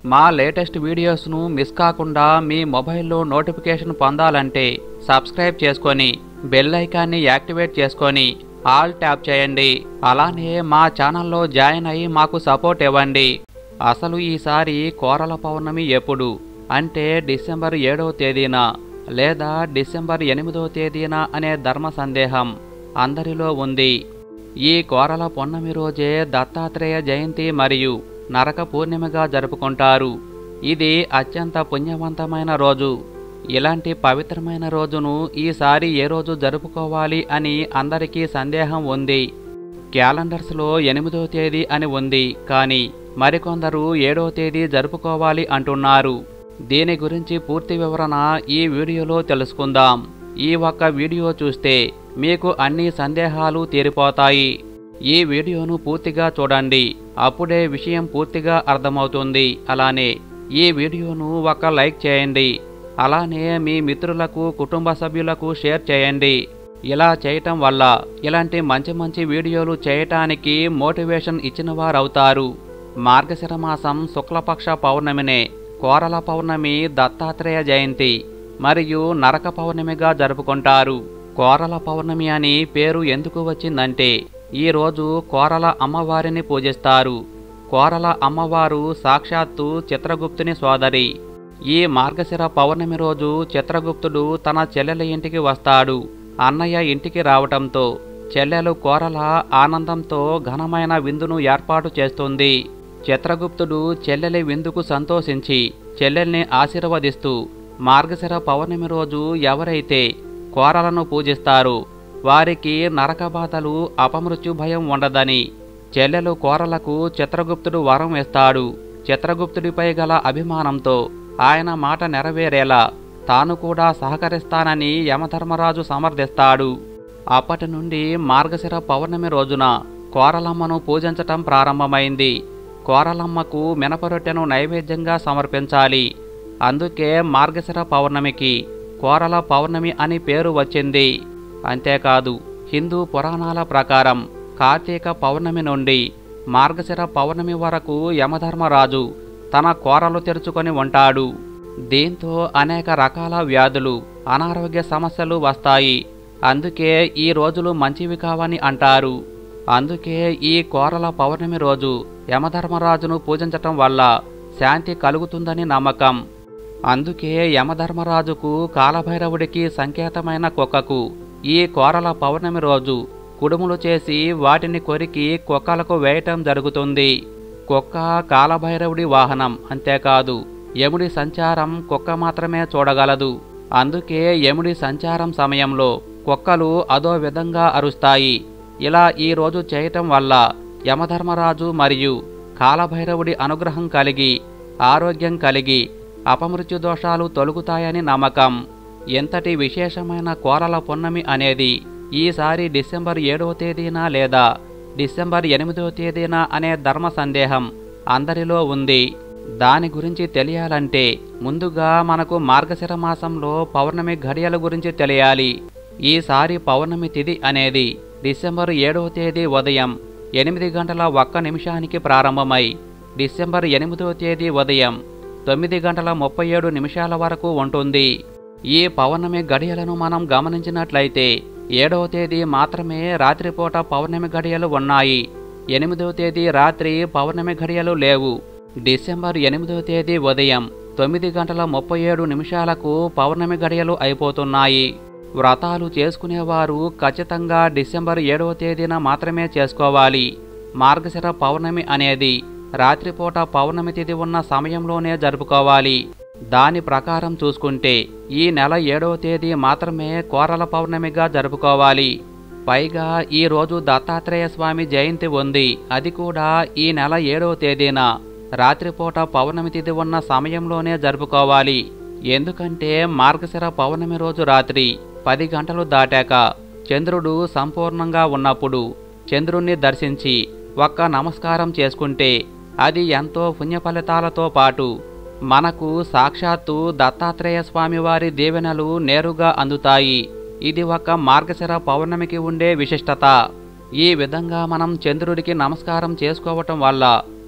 మా latest వీడియోస్ను miss కాకుండా మీ మొబైల్లో నోటిఫికేషన్ పొందాలంటే సబ్స్క్రైబ్ చేసుకొని బెల్ ఐకాన్ని యాక్టివేట్ చేసుకొని ఆల్ ట్యాప్ చేయండి అలానే మా ఛానల్లో జాయిన్ అయ్యి మాకు సపోర్ట్ ఇవ్వండి అసలు ఈసారి కోరల పౌర్ణమి ఎప్పుడు అంటే డిసెంబర్ ఏడవ తేదీన లేదా డిసెంబర్ ఎనిమిదవ తేదీన అనే ధర్మ సందేహం అందరిలో ఉంది ఈ కోరల పౌర్ణమి రోజే దత్తాత్రేయ జయంతి మరియు నరక పూర్ణిమగా జరుపుకుంటారు ఇది అత్యంత పుణ్యవంతమైన రోజు ఇలాంటి పవిత్రమైన రోజును ఈసారి ఏ రోజు జరుపుకోవాలి అని అందరికీ సందేహం ఉంది క్యాలెండర్స్లో ఎనిమిదో తేదీ అని ఉంది కానీ మరికొందరు ఏడో తేదీ జరుపుకోవాలి అంటున్నారు దీని గురించి పూర్తి వివరణ ఈ వీడియోలో తెలుసుకుందాం ఈ ఒక్క వీడియో చూస్తే మీకు అన్ని సందేహాలు తీరిపోతాయి ఈ వీడియోను పూర్తిగా చూడండి అప్పుడే విషయం పూర్తిగా అర్థమవుతుంది అలానే ఈ వీడియోను ఒక లైక్ చేయండి అలానే మీ మిత్రులకు కుటుంబ సభ్యులకు షేర్ చేయండి ఇలా చేయటం వల్ల ఇలాంటి మంచి మంచి వీడియోలు చేయటానికి మోటివేషన్ ఇచ్చిన వారవుతారు మార్గశిర మాసం శుక్లపక్ష పౌర్ణమినే కోరల పౌర్ణమి దత్తాత్రేయ జయంతి మరియు నరక పౌర్ణమిగా జరుపుకుంటారు కోరల పౌర్ణమి అని పేరు ఎందుకు వచ్చిందంటే ఈ రోజు కోరల అమ్మవారిని పూజిస్తారు కోరల అమ్మవారు సాక్షాత్తు చిత్రగుప్తుని సోదరి ఈ మార్గశిర పౌర్ణమి రోజు చిత్రగుప్తుడు తన చెల్లెల ఇంటికి వస్తాడు అన్నయ్య ఇంటికి రావటంతో చెల్లెలు కోరల ఆనందంతో ఘనమైన విందును ఏర్పాటు చేస్తుంది చిత్రగుప్తుడు చెల్లెలి విందుకు సంతోషించి చెల్లెల్ని ఆశీర్వదిస్తూ మార్గశిర పౌర్ణమి రోజు ఎవరైతే కోరలను పూజిస్తారో వారికి నరక బాధలు అపమృత్యు భయం ఉండదని చెల్లెలు కోరలకు చిత్రగుప్తుడు వరం ఇస్తాడు చిత్రగుప్తుడిపై గల అభిమానంతో ఆయన మాట నెరవేరేలా తాను కూడా సహకరిస్తానని యమధర్మరాజు సమర్థిస్తాడు అప్పటి నుండి మార్గశిర పౌర్ణమి రోజున కోరలమ్మను పూజించటం ప్రారంభమైంది కోరలమ్మకు మినపరొట్టెను నైవేద్యంగా సమర్పించాలి అందుకే మార్గశిర పౌర్ణమికి కోరల పౌర్ణమి అని పేరు వచ్చింది అంతేకాదు హిందూ పురాణాల ప్రకారం కార్తీక పౌర్ణమి నుండి మార్గశిర పౌర్ణమి వరకు యమధర్మరాజు తన కోరలు తెరుచుకొని ఉంటాడు దీంతో అనేక రకాల వ్యాధులు అనారోగ్య సమస్యలు వస్తాయి అందుకే ఈ రోజులు మంచివి కావని అంటారు అందుకే ఈ కోరల పౌర్ణమి రోజు యమధర్మరాజును పూజించటం వల్ల శాంతి కలుగుతుందని నమ్మకం అందుకే యమధర్మరాజుకు కాలభైరవుడికి సంకేతమైన కుక్కకు ఈ కోరల పౌర్ణమి రోజు కుడుములు చేసి వాటిని కొరికి కుక్కలకు వేయటం జరుగుతుంది కుక్క కాలభైరవుడి వాహనం అంతేకాదు యముడి సంచారం కుక్క మాత్రమే చూడగలదు అందుకే యముడి సంచారం సమయంలో కుక్కలు అదో విధంగా అరుస్తాయి ఇలా ఈ రోజు చేయటం వల్ల యమధర్మరాజు మరియు కాలభైరవుడి అనుగ్రహం కలిగి ఆరోగ్యం కలిగి అపమృత్యు దోషాలు తొలగుతాయని నమ్మకం ఎంతటి విశేషమైన కోరల పున్నమి అనేది ఈసారి డిసెంబర్ ఏడవ తేదీన లేదా డిసెంబర్ ఎనిమిదవ తేదీన అనే ధర్మ సందేహం అందరిలో ఉంది దాని గురించి తెలియాలంటే ముందుగా మనకు మార్గశిర మాసంలో పౌర్ణమి ఘడియల గురించి తెలియాలి ఈసారి పౌర్ణమి తిథి అనేది డిసెంబర్ ఏడవ తేదీ ఉదయం ఎనిమిది గంటల ఒక్క నిమిషానికి ప్రారంభమై డిసెంబర్ ఎనిమిదవ తేదీ ఉదయం తొమ్మిది గంటల ముప్పై ఏడు నిమిషాల వరకు ఉంటుంది ఈ పౌర్ణమి గడియలను మనం గమనించినట్లయితే ఏడవ తేదీ మాత్రమే రాత్రిపూట పౌర్ణమి గడియలు ఉన్నాయి ఎనిమిదవ తేదీ రాత్రి పౌర్ణమి గడియలు లేవు డిసెంబర్ ఎనిమిదవ తేదీ ఉదయం తొమ్మిది గంటల ముప్పై ఏడు నిమిషాలకు పౌర్ణమి గడియలు అయిపోతున్నాయి వ్రతాలు చేసుకునేవారు ఖచ్చితంగా డిసెంబర్ ఏడవ తేదీన మాత్రమే చేసుకోవాలి మార్గశిర పౌర్ణమి అనేది రాత్రిపూట పౌర్ణమి తిథి ఉన్న సమయంలోనే జరుపుకోవాలి దాని ప్రకారం చూసుకుంటే ఈ నెల ఏడవ తేదీ మాత్రమే కోరల పౌర్ణమిగా జరుపుకోవాలి పైగా ఈ రోజు దత్తాత్రేయ స్వామి జయంతి ఉంది అది కూడా ఈ నెల ఏడవ తేదీన రాత్రిపూట పౌర్ణమి తిథి ఉన్న సమయంలోనే జరుపుకోవాలి ఎందుకంటే మార్గశిర పౌర్ణమి రోజు రాత్రి పది గంటలు దాటాక చంద్రుడు సంపూర్ణంగా ఉన్నప్పుడు చంద్రుణ్ణి దర్శించి ఒక్క నమస్కారం చేసుకుంటే అది ఎంతో పుణ్య ఫలితాలతో పాటు మనకు సాక్షాత్తు దత్తాత్రేయ స్వామివారి దీవెనలు నేరుగా అందుతాయి ఇది ఒక మార్గశిర పౌర్ణమికి ఉండే విశిష్టత ఈ విధంగా మనం చంద్రుడికి నమస్కారం చేసుకోవటం వల్ల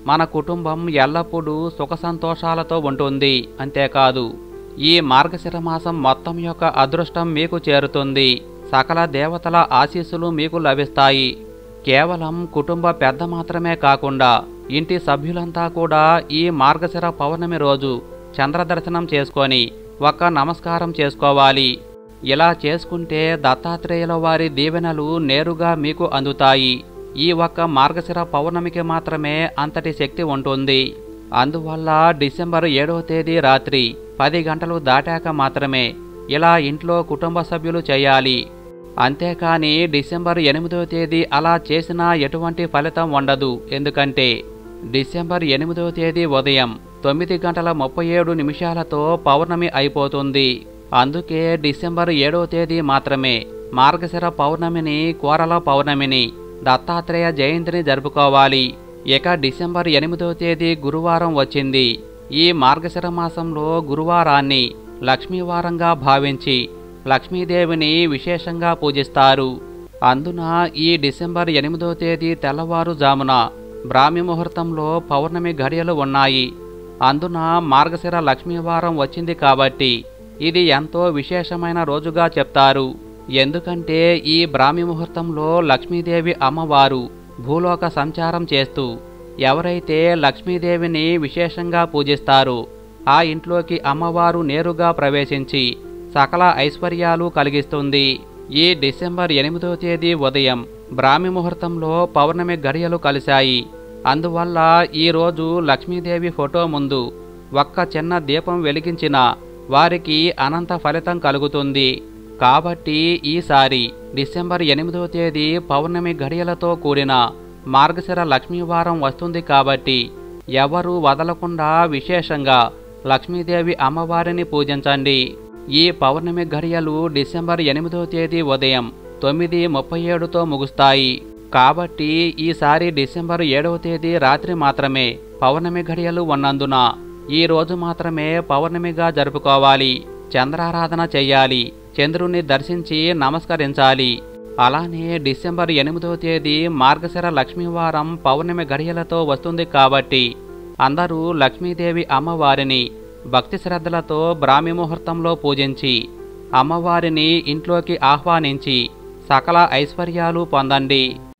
మన కుటుంబం ఎల్లప్పుడూ సుఖ సంతోషాలతో ఉంటుంది అంతేకాదు ఈ మార్గశిర మాసం మొత్తం యొక్క అదృష్టం మీకు చేరుతుంది సకల దేవతల ఆశీస్సులు మీకు లభిస్తాయి కేవలం కుటుంబ పెద్ద మాత్రమే కాకుండా ఇంటి సభ్యులంతా కూడా ఈ మార్గశిర పౌర్ణమి రోజు చంద్రదర్శనం చేసుకొని ఒక్క నమస్కారం చేసుకోవాలి ఇలా చేసుకుంటే దత్తాత్రేయుల వారి దీవెనలు నేరుగా మీకు అందుతాయి ఈ ఒక్క మార్గశిర పౌర్ణమికి మాత్రమే అంతటి శక్తి ఉంటుంది అందువల్ల డిసెంబర్ ఏడవ తేదీ రాత్రి పది గంటలు దాటాక మాత్రమే ఇలా ఇంట్లో కుటుంబ సభ్యులు చేయాలి అంతేకాని డిసెంబర్ ఎనిమిదవ తేదీ అలా చేసినా ఎటువంటి ఫలితం ఉండదు ఎందుకంటే డిసెంబర్ ఎనిమిదవ తేదీ ఉదయం తొమ్మిది గంటల ముప్పై ఏడు నిమిషాలతో పౌర్ణమి అయిపోతుంది అందుకే డిసెంబర్ ఏడవ తేదీ మాత్రమే మార్గశిర పౌర్ణమిని కోరల పౌర్ణమిని దత్తాత్రేయ జయంతిని జరుపుకోవాలి ఇక డిసెంబర్ ఎనిమిదవ తేదీ గురువారం వచ్చింది ఈ మార్గశిర మాసంలో గురువారాన్ని లక్ష్మీవారంగా భావించి లక్ష్మీదేవిని విశేషంగా పూజిస్తారు అందున ఈ డిసెంబర్ ఎనిమిదో తేదీ తెల్లవారుజామున బ్రాహ్మి ముహూర్తంలో పౌర్ణమి ఘడియలు ఉన్నాయి అందున మార్గశిర లక్ష్మీవారం వచ్చింది కాబట్టి ఇది ఎంతో విశేషమైన రోజుగా చెప్తారు ఎందుకంటే ఈ బ్రాహ్మి ముహూర్తంలో లక్ష్మీదేవి అమ్మవారు భూలోక సంచారం చేస్తూ ఎవరైతే లక్ష్మీదేవిని విశేషంగా పూజిస్తారో ఆ ఇంట్లోకి అమ్మవారు నేరుగా ప్రవేశించి సకల ఐశ్వర్యాలు కలిగిస్తుంది ఈ డిసెంబర్ ఎనిమిదో తేదీ ఉదయం బ్రాహ్మి ముహూర్తంలో పౌర్ణమి గడియలు కలిశాయి అందువల్ల ఈరోజు లక్ష్మీదేవి ఫోటో ముందు ఒక్క చిన్న దీపం వెలిగించిన వారికి అనంత ఫలితం కలుగుతుంది కాబట్టి ఈసారి డిసెంబర్ ఎనిమిదో తేదీ పౌర్ణమి గడియలతో కూడిన మార్గశిర లక్ష్మీవారం వస్తుంది కాబట్టి ఎవరు వదలకుండా విశేషంగా లక్ష్మీదేవి అమ్మవారిని పూజించండి ఈ పౌర్ణమి ఘడియలు డిసెంబర్ ఎనిమిదో తేదీ ఉదయం తొమ్మిది ముప్పై ఏడుతో ముగుస్తాయి కాబట్టి ఈసారి డిసెంబర్ ఏడవ తేదీ రాత్రి మాత్రమే పౌర్ణమి ఘడియలు ఉన్నందున ఈ రోజు మాత్రమే పౌర్ణమిగా జరుపుకోవాలి చంద్రారాధన చెయ్యాలి చంద్రుణ్ణి దర్శించి నమస్కరించాలి అలానే డిసెంబర్ ఎనిమిదో తేదీ మార్గశిర లక్ష్మీవారం పౌర్ణమి గడియలతో వస్తుంది కాబట్టి అందరూ లక్ష్మీదేవి అమ్మవారిని భక్తి శ్రద్ధలతో బ్రాహ్మి ముహూర్తంలో పూజించి అమ్మవారిని ఇంట్లోకి ఆహ్వానించి సకల ఐశ్వర్యాలు పొందండి